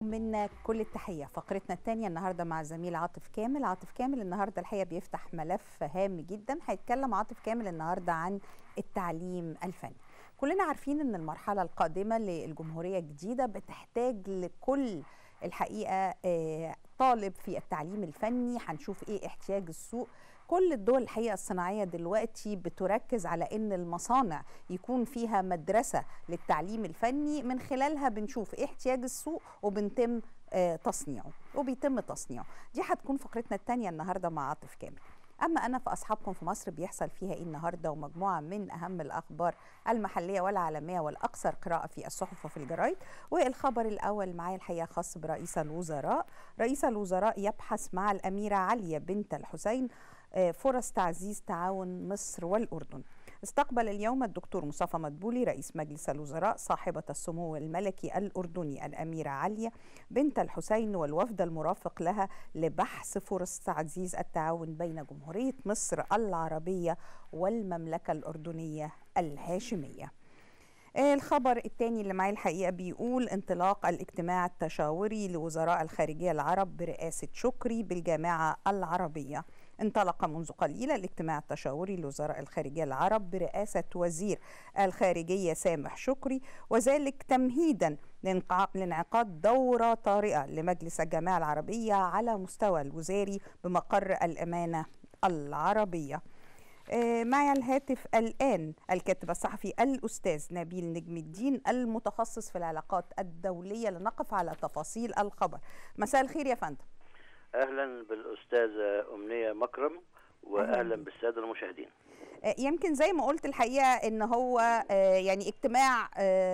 منا كل التحية فقرتنا الثانية النهاردة مع الزميل عاطف كامل عاطف كامل النهاردة الحقيقة بيفتح ملف هام جدا هيتكلم عاطف كامل النهاردة عن التعليم الفني كلنا عارفين ان المرحلة القادمة للجمهورية الجديدة بتحتاج لكل الحقيقة طالب في التعليم الفني هنشوف ايه احتياج السوق كل الدول الحقيقه الصناعيه دلوقتي بتركز على ان المصانع يكون فيها مدرسه للتعليم الفني من خلالها بنشوف ايه احتياج السوق وبنتم تصنيعه وبيتم تصنيعه دي هتكون فقرتنا الثانيه النهارده مع عاطف كامل اما انا فاصحابكم في مصر بيحصل فيها ايه النهارده ومجموعه من اهم الاخبار المحليه والعالميه والاكثر قراءه في الصحف وفي الجرايد والخبر الاول معايا الحقيقه خاص برئيس الوزراء رئيس الوزراء يبحث مع الاميره عليا بنت الحسين فرص تعزيز تعاون مصر والأردن استقبل اليوم الدكتور مصطفى مدبولي رئيس مجلس الوزراء صاحبة السمو الملكي الأردني الأميرة عليا بنت الحسين والوفد المرافق لها لبحث فرص تعزيز التعاون بين جمهورية مصر العربية والمملكة الأردنية الهاشمية الخبر الثاني اللي معي الحقيقه بيقول انطلاق الاجتماع التشاوري لوزراء الخارجيه العرب برئاسه شكري بالجامعه العربيه انطلق منذ قليل الاجتماع التشاوري لوزراء الخارجيه العرب برئاسه وزير الخارجيه سامح شكري وذلك تمهيدا لانعقاد دوره طارئه لمجلس الجامعه العربيه على مستوى الوزاري بمقر الامانه العربيه معي الهاتف الآن الكاتب الصحفي الأستاذ نبيل نجم الدين المتخصص في العلاقات الدولية لنقف على تفاصيل الخبر مساء الخير يا فندم أهلا بالأستاذة أمنية مكرم وأهلا أهلا. بالسادة المشاهدين يمكن زي ما قلت الحقيقة إن هو يعني اجتماع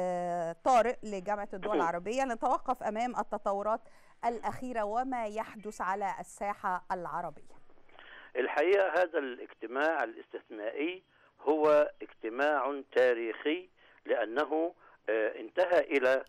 طارئ لجامعة الدول العربية نتوقف أمام التطورات الأخيرة وما يحدث على الساحة العربية الحقيقه هذا الاجتماع الاستثنائي هو اجتماع تاريخي لانه انتهى الى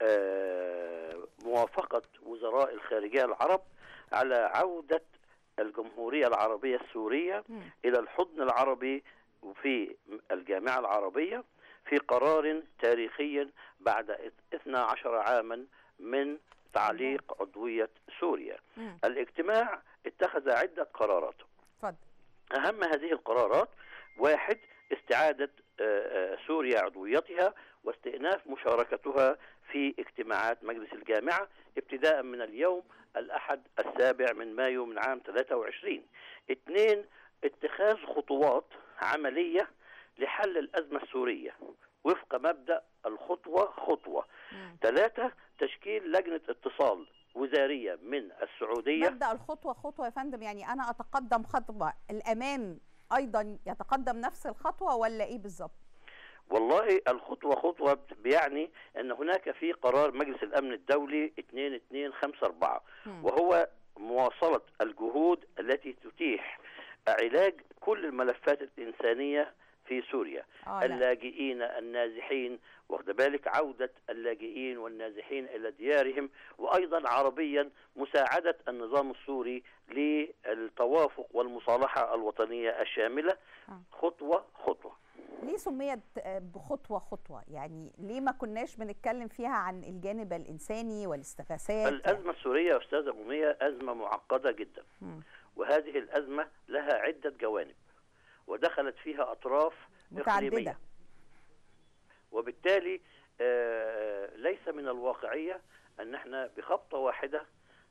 موافقه وزراء الخارجيه العرب على عوده الجمهوريه العربيه السوريه م. الى الحضن العربي في الجامعه العربيه في قرار تاريخي بعد 12 عاما من تعليق عضويه سوريا. م. الاجتماع اتخذ عده قرارات. اتفضل اهم هذه القرارات واحد استعاده سوريا عضويتها واستئناف مشاركتها في اجتماعات مجلس الجامعه ابتداء من اليوم الاحد السابع من مايو من عام 23 اثنين اتخاذ خطوات عمليه لحل الازمه السوريه وفق مبدا الخطوه خطوه ثلاثه تشكيل لجنه اتصال وزاريه من السعوديه مبدا الخطوه خطوه يا فندم يعني انا اتقدم خطوه الامام ايضا يتقدم نفس الخطوه ولا ايه بالظبط والله الخطوه خطوه بيعني ان هناك في قرار مجلس الامن الدولي 2254 وهو مواصله الجهود التي تتيح علاج كل الملفات الانسانيه في سوريا آه اللاجئين النازحين واخد بالك عودة اللاجئين والنازحين إلى ديارهم وأيضا عربيا مساعدة النظام السوري للتوافق والمصالحة الوطنية الشاملة آه. خطوة خطوة ليه سميت بخطوة خطوة يعني ليه ما كناش بنتكلم فيها عن الجانب الإنساني والاستغاثات الأزمة السورية يا أستاذة أمية أزمة معقدة جدا م. وهذه الأزمة لها عدة جوانب ودخلت فيها أطراف متعددة إقليمية وبالتالي آه ليس من الواقعية أن احنا بخبطة واحدة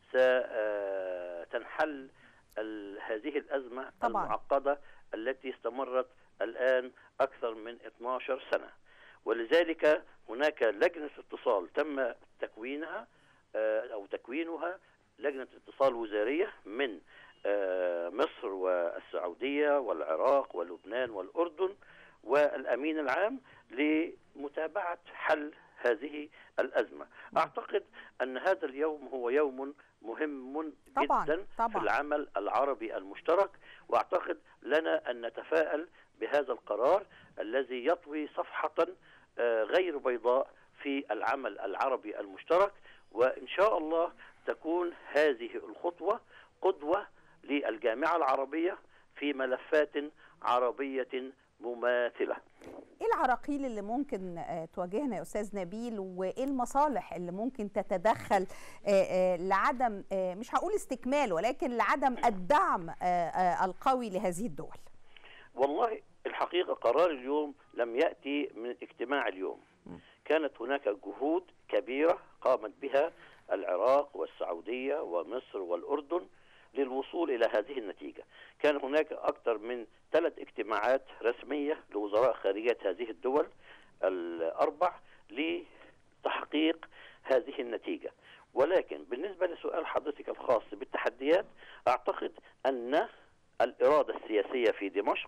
ستنحل هذه الأزمة طبعا. المعقدة التي استمرت الآن أكثر من 12 سنة ولذلك هناك لجنة اتصال تم تكوينها آه أو تكوينها لجنة اتصال وزارية من آه مصر والسعودية والعراق ولبنان والأردن والأمين العام لمتابعة حل هذه الأزمة أعتقد أن هذا اليوم هو يوم مهم طبعاً جدا طبعاً. في العمل العربي المشترك وأعتقد لنا أن نتفائل بهذا القرار الذي يطوي صفحة غير بيضاء في العمل العربي المشترك وإن شاء الله تكون هذه الخطوة قدوة للجامعة العربية في ملفات عربية مماثله ايه العراقيل اللي ممكن آه، تواجهنا يا استاذ نبيل وايه المصالح اللي ممكن تتدخل آه، آه، لعدم آه، مش هقول استكمال ولكن لعدم الدعم آه، آه، القوي لهذه الدول والله الحقيقة قرار اليوم لم يأتي من اجتماع اليوم كانت هناك جهود كبيرة قامت بها العراق والسعودية ومصر والأردن للوصول إلى هذه النتيجة كان هناك أكثر من ثلاث اجتماعات رسمية لوزراء خارجية هذه الدول الأربع لتحقيق هذه النتيجة ولكن بالنسبة لسؤال حضرتك الخاص بالتحديات أعتقد أن الإرادة السياسية في دمشق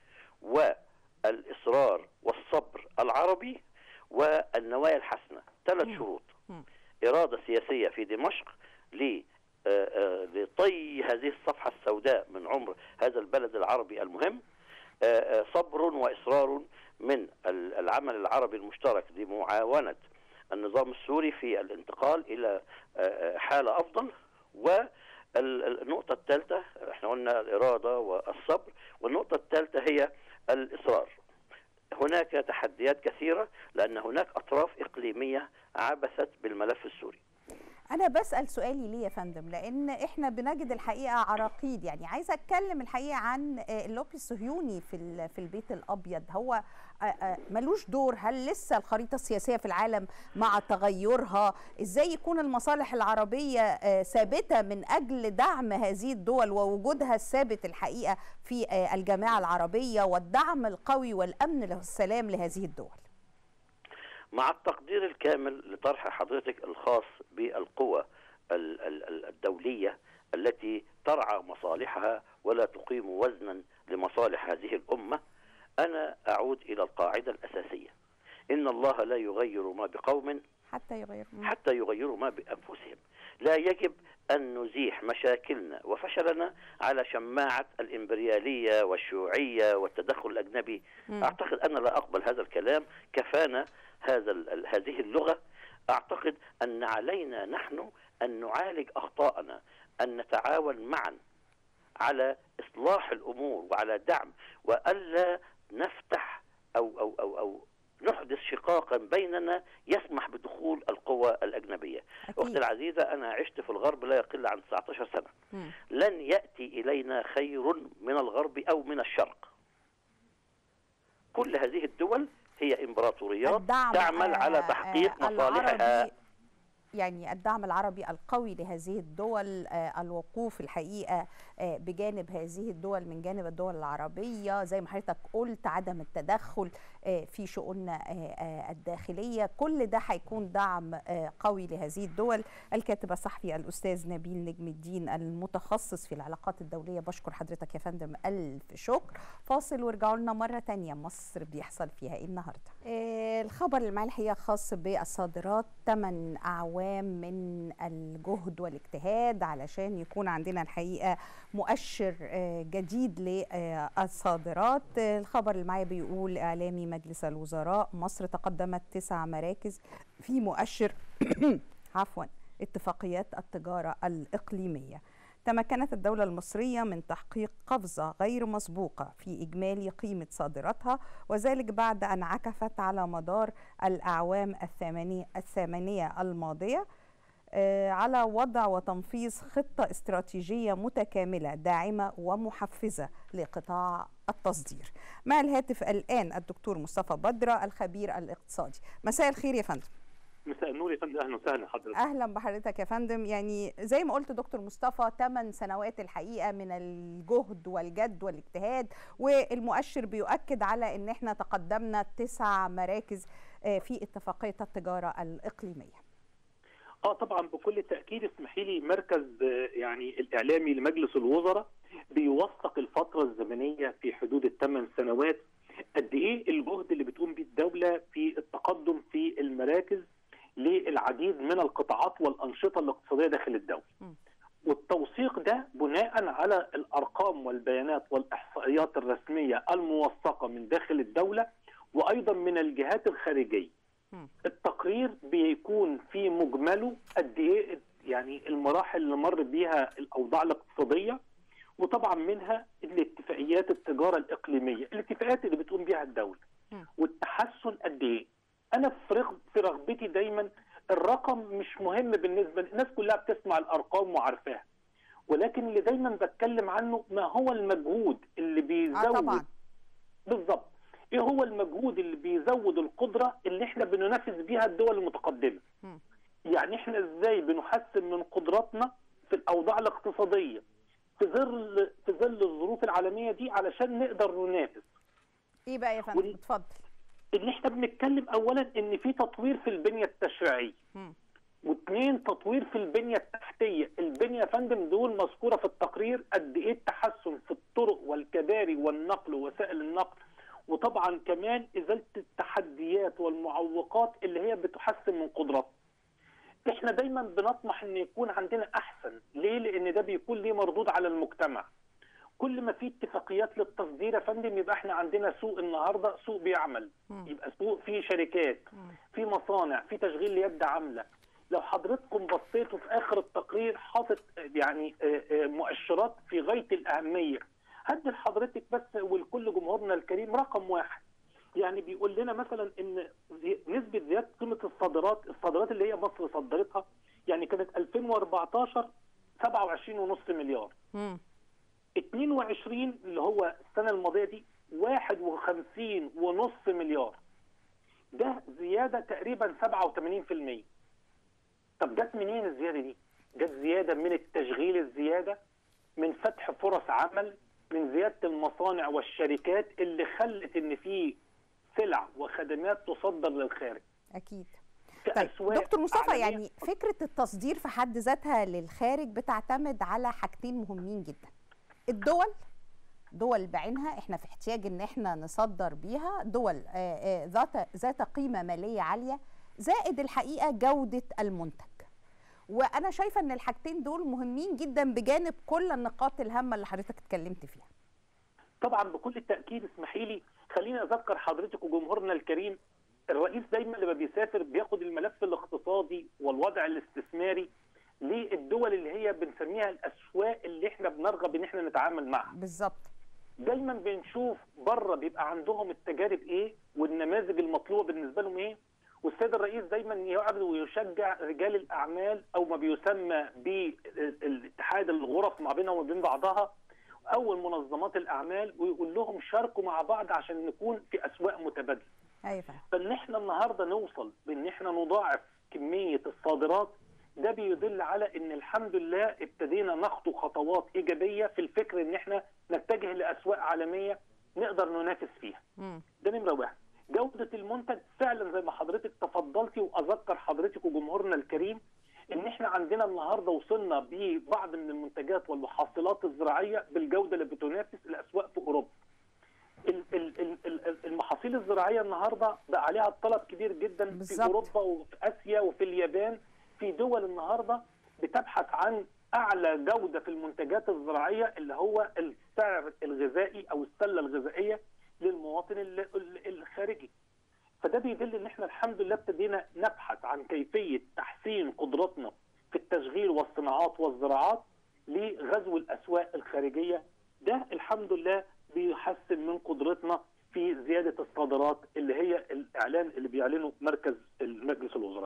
والإصرار والصبر العربي والنوايا الحسنة ثلاث مم. شروط مم. إرادة سياسية في دمشق ل آه، آه، لطي هذه الصفحة السوداء من عمر هذا البلد العربي المهم آه، آه، صبر وإصرار من ال- العمل العربي المشترك لمعاونة النظام السوري في الانتقال إلى آه، آه، حالة أفضل والنقطة الثالثة احنا قلنا الإرادة والصبر والنقطة الثالثة هي الإصرار هناك تحديات كثيرة لأن هناك أطراف إقليمية عبثت بالملف السوري انا بسال سؤالي ليه يا فندم لان احنا بنجد الحقيقه عراقيل يعني عايزه اتكلم الحقيقه عن آه، اللوبي الصهيوني في ال- في البيت الابيض هو آه، آه، ملوش دور هل لسه الخريطه السياسيه في العالم مع تغيرها ازاي يكون المصالح العربيه آه، ثابته من اجل دعم هذه الدول ووجودها الثابت الحقيقه في آه، الجامعه العربيه والدعم القوي والامن والسلام لهذه الدول مع التقدير الكامل لطرح حضرتك الخاص بالقوى ال- ال- ال- الدولية التي ترعى مصالحها ولا تقيم وزنا لمصالح هذه الأمة أنا أعود إلى القاعدة الأساسية إن الله لا يغير ما بقوم حتى يغير حتى يغيروا ما بأنفسهم لا يجب أن نزيح مشاكلنا وفشلنا على شماعة الإمبريالية والشيوعية والتدخل الأجنبي مم. أعتقد أنا لا أقبل هذا الكلام كفانا هذا ال- ال- هذه اللغة أعتقد أن علينا نحن أن نعالج أخطاءنا أن نتعاون معا على إصلاح الأمور وعلى دعم وألا نفتح أو أو أو أو نحدث شقاقا بيننا يسمح بدخول القوى الأجنبية أختي اكيد العزيزة أنا عشت في الغرب لا يقل عن 19 سنة مم. لن يأتي إلينا خير من الغرب أو من الشرق كل هذه الدول هي إمبراطوريات الدعم تعمل على آه، تحقيق آه، مصالحها العربي يعني الدعم العربي القوي لهذه الدول آه، الوقوف الحقيقه آه، بجانب هذه الدول من جانب الدول العربيه زي ما حضرتك قلت عدم التدخل آه، في شؤوننا آه، آه، الداخليه كل ده هيكون دعم آه، قوي لهذه الدول الكاتب الصحفي الاستاذ نبيل نجم الدين المتخصص في العلاقات الدوليه بشكر حضرتك يا فندم الف شكر فاصل وارجعوا لنا مره تانية مصر بيحصل فيها ايه النهارده آه، الخبر اللي معايا الحقيقه خاص بالصادرات 8 اعوام من الجهد والاجتهاد علشان يكون عندنا الحقيقه مؤشر آه، جديد للصادرات آه، الخبر اللي معايا بيقول اعلامي مجلس الوزراء مصر تقدمت تسع مراكز في مؤشر عفوا اتفاقيات التجاره الاقليميه تمكنت الدولة المصرية من تحقيق قفزة غير مسبوقة في إجمالي قيمة صادراتها وذلك بعد أن عكفت على مدار الأعوام الثمانية, الثمانية الماضية آه، على وضع وتنفيذ خطة استراتيجية متكاملة داعمة ومحفزة لقطاع التصدير مع الهاتف الآن الدكتور مصطفى بدرة الخبير الاقتصادي مساء الخير يا فندم مساء النور يا فندم اهلا وسهلا حضرتك اهلا بحضرتك يا فندم يعني زي ما قلت دكتور مصطفى 8 سنوات الحقيقه من الجهد والجد والاجتهاد والمؤشر بيؤكد على ان احنا تقدمنا تسع مراكز آه، في اتفاقيه التجاره الاقليميه اه طبعا بكل تاكيد اسمحي لي مركز آه، يعني الاعلامي لمجلس الوزراء بيوثق الفتره الزمنيه في حدود الثمان سنوات قد ايه الجهد اللي بتقوم بيه الدوله في التقدم في المراكز للعديد من القطاعات والانشطه الاقتصاديه داخل الدوله. م. والتوثيق ده بناء على الارقام والبيانات والاحصائيات الرسميه الموثقه من داخل الدوله وايضا من الجهات الخارجيه. م. التقرير بيكون في مجمله قد ايه يعني المراحل اللي مر بيها الاوضاع الاقتصاديه وطبعا منها الاتفاقيات التجاره الاقليميه الاتفاقيات اللي بتقوم بها الدوله م. والتحسن قد ايه انا في رغب في رغبتي دايما الرقم مش مهم بالنسبه الناس كلها بتسمع الارقام وعارفاها ولكن اللي دايما بتكلم عنه ما هو المجهود اللي اه بيزود طبعا بالظبط ايه هو المجهود اللي بيزود القدره اللي احنا بننافس بيها الدول المتقدمه مم. يعني احنا ازاي بنحسن من قدراتنا في الاوضاع الاقتصاديه في ظل في ظل الظروف العالميه دي علشان نقدر ننافس ايه بقى يا فندم وال- اتفضل ان احنا بنتكلم اولا ان في تطوير في البنيه التشريعيه مم. واثنين تطوير في البنيه التحتيه، البنيه يا فندم دول مذكوره في التقرير قد ايه التحسن في الطرق والكباري والنقل ووسائل النقل وطبعا كمان ازاله التحديات والمعوقات اللي هي بتحسن من قدراتنا. احنا دايما بنطمح ان يكون عندنا احسن، ليه؟ لان ده بيكون ليه مردود على المجتمع. كل ما في اتفاقيات للتصدير يا فندم يبقى احنا عندنا سوق النهارده سوق بيعمل، مم. يبقى سوق فيه شركات، مم. في مصانع في تشغيل ليد عامله لو حضرتكم بصيتوا في اخر التقرير حاطط يعني آه، آه، مؤشرات في غايه الاهميه هدي لحضرتك بس ولكل جمهورنا الكريم رقم واحد يعني بيقول لنا مثلا ان زي- نسبه زياده قيمه الصادرات الصادرات اللي هي مصر صدرتها يعني كانت 2014 27.5 مليار مم. 22 اللي هو السنه الماضيه دي 51.5 مليار ده زياده تقريبا 87% طب جت منين الزياده دي؟ جت زياده من التشغيل الزياده من فتح فرص عمل من زياده المصانع والشركات اللي خلت ان في سلع وخدمات تصدر للخارج اكيد في طيب أسواق دكتور مصطفى عالمية. يعني فكره التصدير في حد ذاتها للخارج بتعتمد على حاجتين مهمين جدا الدول دول بعينها احنا في احتياج ان احنا نصدر بيها دول آه، آه، ذات ذات قيمه ماليه عاليه زائد الحقيقه جوده المنتج وانا شايفه ان الحاجتين دول مهمين جدا بجانب كل النقاط الهامه اللي حضرتك اتكلمت فيها طبعا بكل التاكيد اسمحي لي خليني اذكر حضرتك وجمهورنا الكريم الرئيس دايما لما بيسافر بياخد الملف الاقتصادي والوضع الاستثماري للدول اللي هي بنسميها الاسواق اللي احنا بنرغب ان احنا نتعامل معها بالظبط دايما بنشوف بره بيبقى عندهم التجارب ايه والنماذج المطلوبه بالنسبه لهم ايه والسيد الرئيس دايما يقعد ويشجع رجال الاعمال او ما بيسمى بالاتحاد الغرف ما بينها وما بين بعضها او منظمات الاعمال ويقول لهم شاركوا مع بعض عشان نكون في اسواق متبادله ايوه فاهم فان احنا النهارده نوصل بان احنا نضاعف كميه الصادرات ده بيدل على ان الحمد لله ابتدينا نخطو خطوات ايجابيه في الفكر ان احنا نتجه لاسواق عالميه نقدر ننافس فيها مم. ده نمره واحد جوده المنتج فعلا زي ما حضرتك تفضلتي واذكر حضرتك وجمهورنا الكريم ان احنا عندنا النهارده وصلنا ببعض من المنتجات والمحصلات الزراعيه بالجوده اللي بتنافس الاسواق في اوروبا ال- ال- ال- ال- المحاصيل الزراعيه النهارده بقى عليها الطلب كبير جدا في بالظبط. اوروبا وفي اسيا وفي اليابان في دول النهارده بتبحث عن اعلى جوده في المنتجات الزراعيه اللي هو السعر الغذائي او السله الغذائيه للمواطن ال- ال- الخارجي فده بيدل ان احنا الحمد لله ابتدينا نبحث عن كيفيه تحسين قدراتنا في التشغيل والصناعات والزراعات لغزو الاسواق الخارجيه ده الحمد لله بيحسن من قدرتنا في زياده الصادرات اللي هي الاعلان اللي بيعلنه مركز المجلس الوزراء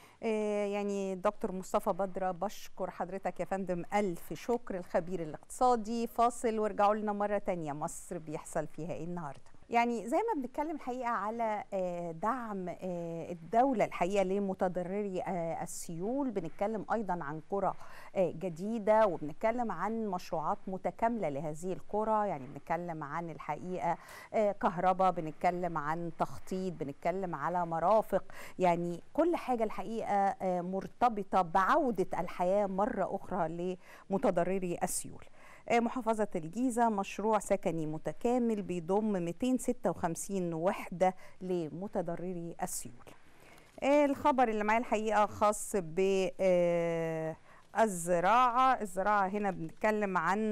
آه، يعني دكتور مصطفى بدرة بشكر حضرتك يا فندم ألف شكر الخبير الاقتصادي فاصل وارجعوا لنا مرة تانية مصر بيحصل فيها ايه النهاردة يعني زي ما بنتكلم الحقيقة على آه، دعم آه، الدولة الحقيقة لمتضرري آه، السيول بنتكلم أيضا عن قرى آه، جديدة وبنتكلم عن مشروعات متكاملة لهذه القرى يعني بنتكلم عن الحقيقة آه، كهرباء بنتكلم عن تخطيط بنتكلم على مرافق يعني كل حاجة الحقيقة آه، مرتبطة بعودة الحياة مرة أخرى لمتضرري السيول آه، محافظة الجيزة مشروع سكني متكامل بيضم 256 وحدة لمتضرري السيول آه، الخبر اللي معايا الحقيقة خاص ب آه، الزراعة الزراعة هنا بنتكلم عن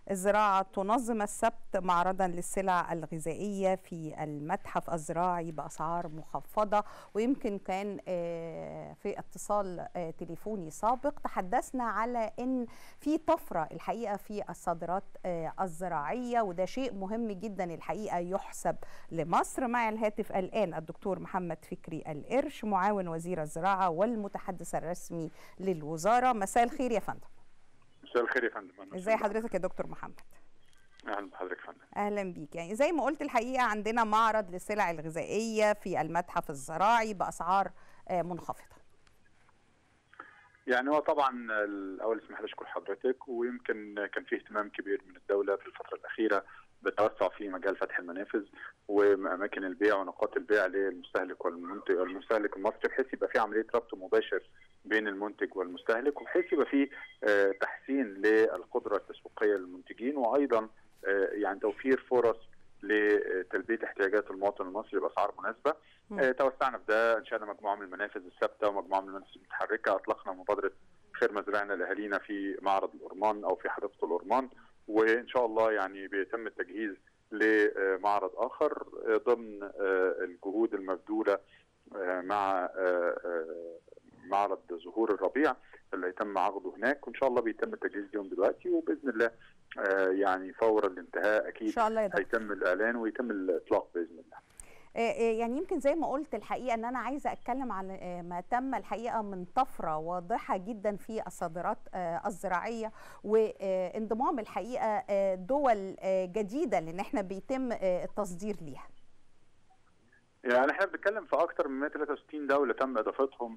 الزراعة تنظم السبت معرضا للسلع الغذائية في المتحف الزراعي بأسعار مخفضة ويمكن كان في اتصال تليفوني سابق تحدثنا على أن في طفرة الحقيقة في الصادرات الزراعية وده شيء مهم جدا الحقيقة يحسب لمصر مع الهاتف الآن الدكتور محمد فكري القرش معاون وزير الزراعة والمتحدث الرسمي للوزارة مساء الخير يا فندم مساء الخير يا فندم ازي حضرتك يا دكتور محمد اهلا بحضرتك يا فندم اهلا بيك يعني زي ما قلت الحقيقه عندنا معرض للسلع الغذائيه في المتحف الزراعي باسعار منخفضه يعني هو طبعا الاول اسمح لي اشكر حضرتك ويمكن كان في اهتمام كبير من الدوله في الفتره الاخيره بالتوسع في مجال فتح المنافذ واماكن البيع ونقاط البيع للمستهلك والمنتج المستهلك المصري بحيث يبقى في عمليه ربط مباشر بين المنتج والمستهلك وبحيث يبقى في تحسين للقدره التسويقيه للمنتجين وايضا يعني توفير فرص لتلبيه احتياجات المواطن المصري باسعار مناسبه. توسعنا في ده انشانا مجموعه من المنافذ الثابته ومجموعه من المنافذ المتحركه اطلقنا مبادره خير مزرعنا لاهالينا في معرض الأرمان او في حديقه الأرمان وان شاء الله يعني بيتم التجهيز لمعرض اخر ضمن الجهود المبذوله مع معرض زهور الربيع اللي هيتم عقده هناك وان شاء الله بيتم التجهيز ليهم دلوقتي وباذن الله يعني فور الانتهاء اكيد إن شاء الله هيتم الاعلان ويتم الاطلاق باذن الله يعني يمكن زي ما قلت الحقيقه ان انا عايزه اتكلم على ما تم الحقيقه من طفره واضحه جدا في الصادرات الزراعيه وانضمام الحقيقه دول جديده لان احنا بيتم التصدير ليها. يعني احنا بنتكلم في اكثر من 163 دوله تم اضافتهم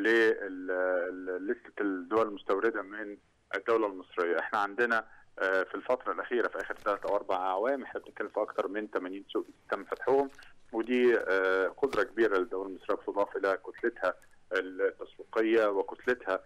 للستة الدول المستورده من الدوله المصريه، احنا عندنا في الفتره الاخيره في اخر ثلاث او اربع اعوام احنا بنتكلم في اكثر من 80 سوق تم فتحهم ودي قدره كبيره للدوله المصريه بتضاف الى كتلتها التسويقيه وكتلتها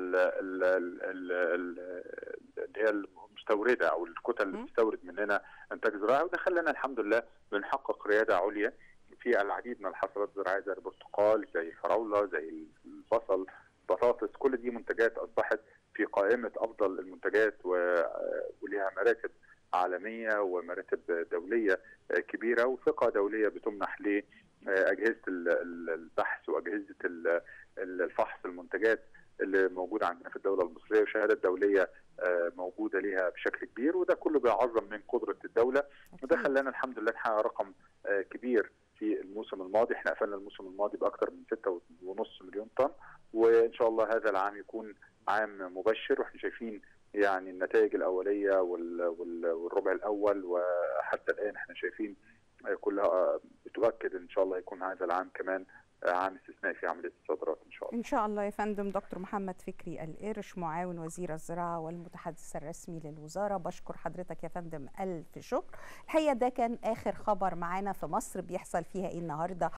اللي هي المستورده او الكتل اللي بتستورد مننا انتاج زراعي وده خلانا الحمد لله بنحقق رياده عليا في العديد من الحصلات الزراعيه زي البرتقال زي الفراوله زي البصل بطاطس كل دي منتجات اصبحت في قائمه افضل المنتجات ولها مراتب عالميه ومراتب دوليه كبيره وثقه دوليه بتمنح لاجهزه البحث واجهزه الفحص المنتجات اللي موجوده عندنا في الدوله المصريه وشهادات دوليه موجوده ليها بشكل كبير وده كله بيعظم من قدره الدوله وده خلانا الحمد لله نحقق رقم كبير في الموسم الماضي احنا قفلنا الموسم الماضي باكثر من 6.5 مليون طن وان شاء الله هذا العام يكون عام مبشر واحنا شايفين يعني النتائج الاوليه والربع الاول وحتى الان احنا شايفين كلها بتؤكد ان شاء الله يكون هذا العام كمان عام استثنائي في عمليه الصادرات ان شاء الله. ان شاء الله يا فندم دكتور محمد فكري القرش معاون وزير الزراعه والمتحدث الرسمي للوزاره بشكر حضرتك يا فندم الف شكر. الحقيقه ده كان اخر خبر معانا في مصر بيحصل فيها ايه النهارده